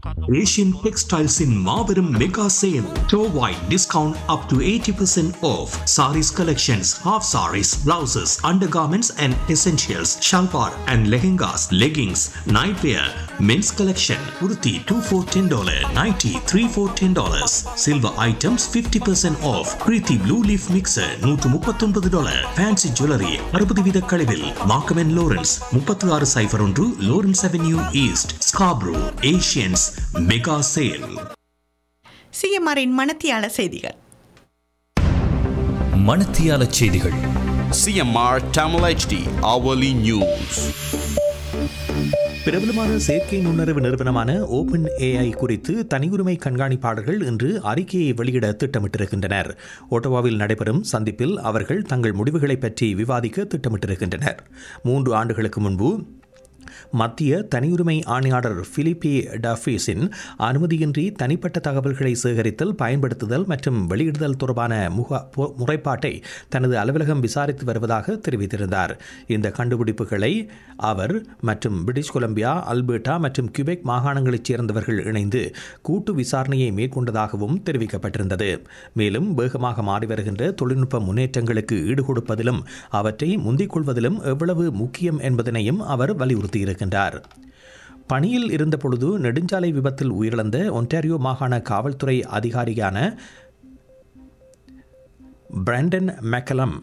Asian Textiles in Marverum Mega Sale. Store-wide discount up to 80% off. Saris collections, half saris, blouses, undergarments and essentials, shalwar and lehengas, leggings, nightwear, men's collection, kurti 2 for $10, nighty 3 for $10. Silver items 50% off. Preeti Blue Leaf Mixer 139 dollar. Fancy Jewelry 60 வீத கழிவில். Markham and Lawrence 36 சைபர் ஒன்று Lawrence Avenue East, Scarborough, Asians Mega Sale. சிஎம்ஆரின் மனத்தியால செய்திகள் மணத்தியால செய்திகள் CMR Tamil HD Hourly News. பிரபலமான செயற்கை நுண்ணறிவு நிறுவனமான open AI குறித்து தனியுரிமை கண்காணிப்பாளர்கள் இன்று அறிக்கையை வெளியிட திட்டமிட்டிருக்கின்றனர் ஒட்டோவாவில் நடைபெறும் சந்திப்பில் அவர்கள் தங்கள் முடிவுகளை பற்றி விவாதிக்க திட்டமிட்டிருக்கின்றனர் மூன்று ஆண்டுகளுக்கு முன்பு மத்திய தனியுரிமை ஆணையாளர் பிலிப்பி டஃபீஸின் அனுமதியின்றி தனிப்பட்ட தகவல்களை சேகரித்தல் பயன்படுத்துதல் மற்றும் வெளியிடுதல் தொடர்பான முக பொ- முறைப்பாட்டை தனது அலுவலகம் விசாரித்து வருவதாக தெரிவித்திருந்தார் இந்த கண்டுபிடிப்புகளை அவர் மற்றும் பிரிட்டிஷ் கொலம்பியா அல்பர்டா மற்றும் கியூபெக் மாகாணங்களைச் சேர்ந்தவர்கள் இணைந்து கூட்டு விசாரணையை மேற்கொண்டதாகவும் தெரிவிக்கப்பட்டிருந்தது மேலும் வேகமாக மாறி வருகின்ற தொழில்நுட்ப முன்னேற்றங்களுக்கு ஈடுகொடுப்பதிலும் அவற்றை முந்திக் கொள்வதிலும் எவ்வளவு முக்கியம் என்பதனையும் அவர் வலியுறுத்தியிருக்கின்றார் பணியில் இருந்தபொழுது நெடுஞ்சாலை விபத்தில் உயிரிழந்த ஒன்டாரியோ மாகாண காவல்துறை அதிகாரியான பிராண்டன் மெக்கலம்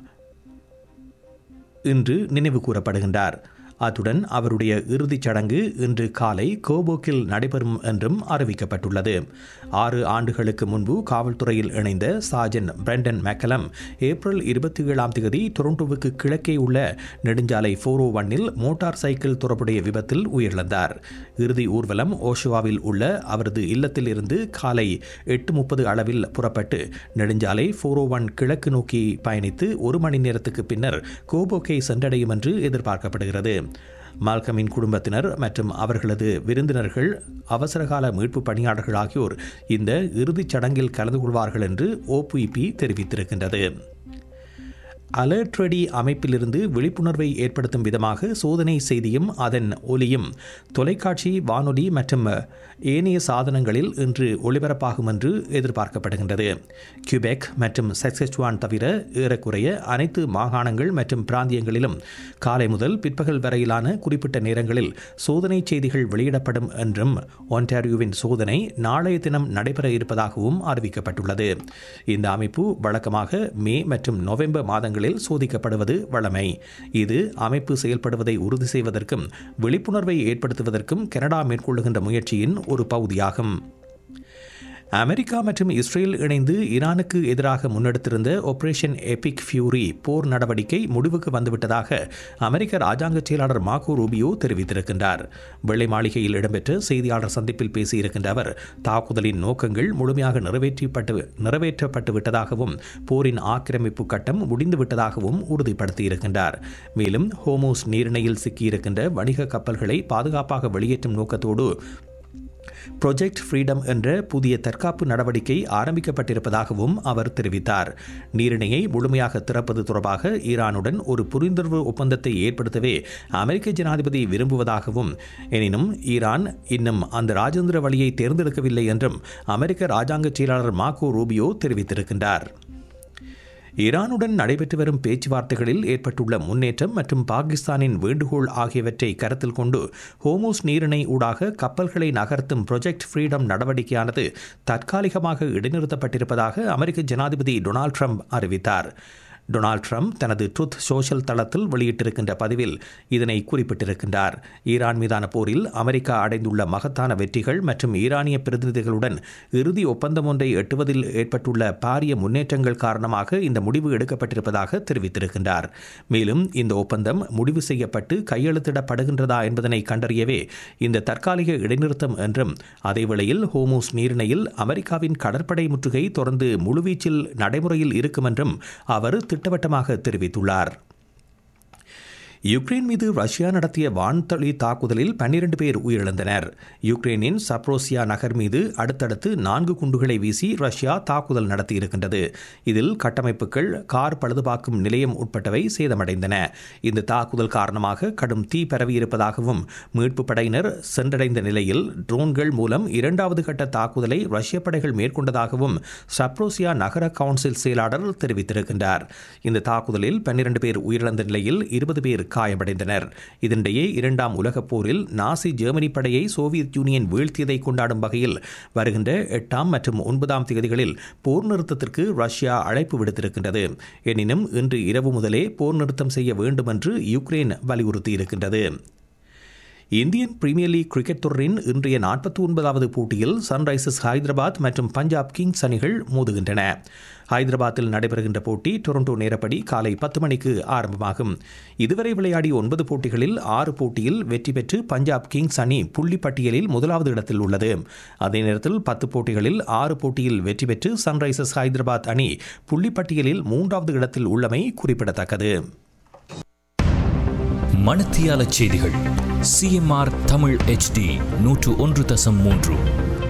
இன்று நினைவு கூறப்படுகின்றார் அத்துடன் அவருடைய இறுதிச் சடங்கு இன்று காலை கோபோக்கில் நடைபெறும் என்றும் அறிவிக்கப்பட்டுள்ளது ஆறு ஆண்டுகளுக்கு முன்பு காவல்துறையில் இணைந்த சார்ஜன் பிரண்டன் மெக்கலம் ஏப்ரல் இருபத்தி ஏழாம் தேதி டொரண்டோவுக்கு கிழக்கே உள்ள நெடுஞ்சாலை ஃபோர் ஓ ஒன்னில் மோட்டார் சைக்கிள் தொடர்புடைய விபத்தில் உயிரிழந்தார் இறுதி ஊர்வலம் ஓஷுவாவில் உள்ள அவரது இல்லத்தில் இருந்து காலை எட்டு முப்பது அளவில் புறப்பட்டு நெடுஞ்சாலை ஃபோர் ஓ ஒன் கிழக்கு நோக்கி பயணித்து ஒரு மணி நேரத்துக்கு பின்னர் கோபோக்கை சென்றடையும் என்று எதிர்பார்க்கப்படுகிறது மால்கமின் குடும்பத்தினர் மற்றும் அவர்களது விருந்தினர்கள் அவசரகால மீட்பு பணியாளர்கள் ஆகியோர் இந்த இறுதிச் சடங்கில் கலந்து கொள்வார்கள் என்று ஓபிபி தெரிவித்திருக்கின்றது அலர்ட் ரெடி அமைப்பிலிருந்து விழிப்புணர்வை ஏற்படுத்தும் விதமாக சோதனை செய்தியும் அதன் ஒலியும் தொலைக்காட்சி வானொலி மற்றும் ஏனைய சாதனங்களில் இன்று ஒளிபரப்பாகும் என்று எதிர்பார்க்கப்படுகின்றது கியூபெக் மற்றும் சக்செச்சுவான் தவிர ஏறக்குறைய அனைத்து மாகாணங்கள் மற்றும் பிராந்தியங்களிலும் காலை முதல் பிற்பகல் வரையிலான குறிப்பிட்ட நேரங்களில் சோதனை செய்திகள் வெளியிடப்படும் என்றும் ஒன்டாரியோவின் சோதனை நாளைய தினம் நடைபெற இருப்பதாகவும் அறிவிக்கப்பட்டுள்ளது இந்த அமைப்பு வழக்கமாக மே மற்றும் நவம்பர் மாதங்களில் சோதிக்கப்படுவது வழமை இது அமைப்பு செயல்படுவதை உறுதி செய்வதற்கும் விழிப்புணர்வை ஏற்படுத்துவதற்கும் கனடா மேற்கொள்ளுகின்ற முயற்சியின் ஒரு பகுதியாகும் அமெரிக்கா மற்றும் இஸ்ரேல் இணைந்து ஈரானுக்கு எதிராக முன்னெடுத்திருந்த ஆபரேஷன் எபிக் ஃபியூரி போர் நடவடிக்கை முடிவுக்கு வந்துவிட்டதாக அமெரிக்க ராஜாங்க செயலாளர் மார்கோ ரூபியோ தெரிவித்திருக்கின்றார் வெள்ளை மாளிகையில் இடம்பெற்ற செய்தியாளர் சந்திப்பில் பேசியிருக்கின்ற அவர் தாக்குதலின் நோக்கங்கள் முழுமையாக நிறைவேற்றப்பட்டு நிறைவேற்றப்பட்டு விட்டதாகவும் போரின் ஆக்கிரமிப்பு கட்டம் முடிந்துவிட்டதாகவும் உறுதிப்படுத்தியிருக்கின்றார் மேலும் ஹோமோஸ் நீரிணையில் சிக்கியிருக்கின்ற வணிக கப்பல்களை பாதுகாப்பாக வெளியேற்றும் நோக்கத்தோடு ப்ரொஜெக்ட் ஃப்ரீடம் என்ற புதிய தற்காப்பு நடவடிக்கை ஆரம்பிக்கப்பட்டிருப்பதாகவும் அவர் தெரிவித்தார் நீரிணையை முழுமையாக திறப்பது தொடர்பாக ஈரானுடன் ஒரு புரிந்துணர்வு ஒப்பந்தத்தை ஏற்படுத்தவே அமெரிக்க ஜனாதிபதி விரும்புவதாகவும் எனினும் ஈரான் இன்னும் அந்த ராஜேந்திர வழியை தேர்ந்தெடுக்கவில்லை என்றும் அமெரிக்க ராஜாங்க செயலாளர் மார்கோ ரூபியோ தெரிவித்திருக்கின்றார் ஈரானுடன் நடைபெற்று வரும் பேச்சுவார்த்தைகளில் ஏற்பட்டுள்ள முன்னேற்றம் மற்றும் பாகிஸ்தானின் வேண்டுகோள் ஆகியவற்றை கருத்தில் கொண்டு ஹோமோஸ் நீரிணை ஊடாக கப்பல்களை நகர்த்தும் ப்ரொஜெக்ட் ஃப்ரீடம் நடவடிக்கையானது தற்காலிகமாக இடைநிறுத்தப்பட்டிருப்பதாக அமெரிக்க ஜனாதிபதி டொனால்ட் ட்ரம்ப் அறிவித்தார் டொனால்ட் ட்ரம்ப் தனது ட்ருத் சோஷியல் தளத்தில் வெளியிட்டிருக்கின்ற பதிவில் இதனை குறிப்பிட்டிருக்கின்றார் ஈரான் மீதான போரில் அமெரிக்கா அடைந்துள்ள மகத்தான வெற்றிகள் மற்றும் ஈரானிய பிரதிநிதிகளுடன் இறுதி ஒப்பந்தம் ஒன்றை எட்டுவதில் ஏற்பட்டுள்ள பாரிய முன்னேற்றங்கள் காரணமாக இந்த முடிவு எடுக்கப்பட்டிருப்பதாக தெரிவித்திருக்கின்றார் மேலும் இந்த ஒப்பந்தம் முடிவு செய்யப்பட்டு கையெழுத்திடப்படுகின்றதா என்பதனை கண்டறியவே இந்த தற்காலிக இடைநிறுத்தம் என்றும் அதேவேளையில் ஹோமூஸ் நீரிணையில் அமெரிக்காவின் கடற்படை முற்றுகை தொடர்ந்து முழுவீச்சில் நடைமுறையில் இருக்கும் என்றும் அவர் திட்டவட்டமாக தெரிவித்துள்ளார் யுக்ரைன் மீது ரஷ்யா நடத்திய வான்தளி தாக்குதலில் பன்னிரண்டு பேர் உயிரிழந்தனர் யுக்ரைனின் சப்ரோசியா நகர் மீது அடுத்தடுத்து நான்கு குண்டுகளை வீசி ரஷ்யா தாக்குதல் நடத்தியிருக்கின்றது இதில் கட்டமைப்புகள் கார் பழுதுபார்க்கும் நிலையம் உட்பட்டவை சேதமடைந்தன இந்த தாக்குதல் காரணமாக கடும் தீ பரவியிருப்பதாகவும் மீட்பு படையினர் சென்றடைந்த நிலையில் ட்ரோன்கள் மூலம் இரண்டாவது கட்ட தாக்குதலை ரஷ்ய படைகள் மேற்கொண்டதாகவும் சப்ரோசியா நகர கவுன்சில் செயலாளர் தெரிவித்திருக்கின்றார் இந்த தாக்குதலில் பன்னிரண்டு பேர் உயிரிழந்த நிலையில் இருபது பேர் காயமடைந்தனர் இதனிடையே இரண்டாம் உலகப் போரில் நாசி ஜெர்மனி படையை சோவியத் யூனியன் வீழ்த்தியதை கொண்டாடும் வகையில் வருகின்ற எட்டாம் மற்றும் ஒன்பதாம் தேதிகளில் போர் நிறுத்தத்திற்கு ரஷ்யா அழைப்பு விடுத்திருக்கின்றது எனினும் இன்று இரவு முதலே போர் நிறுத்தம் செய்ய வேண்டும் என்று யுக்ரைன் வலியுறுத்தியிருக்கின்றது இந்தியன் பிரீமியர் லீக் கிரிக்கெட் தொடரின் இன்றைய நாற்பத்தி ஒன்பதாவது போட்டியில் சன்ரைசர்ஸ் ஹைதராபாத் மற்றும் பஞ்சாப் கிங்ஸ் அணிகள் மோதுகின்றன ஹைதராபாத்தில் நடைபெறுகின்ற போட்டி டொரண்டோ நேரப்படி காலை பத்து மணிக்கு ஆரம்பமாகும் இதுவரை விளையாடிய ஒன்பது போட்டிகளில் ஆறு போட்டியில் வெற்றி பெற்று பஞ்சாப் கிங்ஸ் அணி புள்ளி பட்டியலில் முதலாவது இடத்தில் உள்ளது அதே நேரத்தில் பத்து போட்டிகளில் ஆறு போட்டியில் வெற்றி பெற்று சன்ரைசர்ஸ் ஹைதராபாத் அணி புள்ளி பட்டியலில் மூன்றாவது இடத்தில் உள்ளமை குறிப்பிடத்தக்கது மணத்தியால செய்திகள் சிஎம்ஆர் தமிழ் HD நூற்று ஒன்று தசம் மூன்று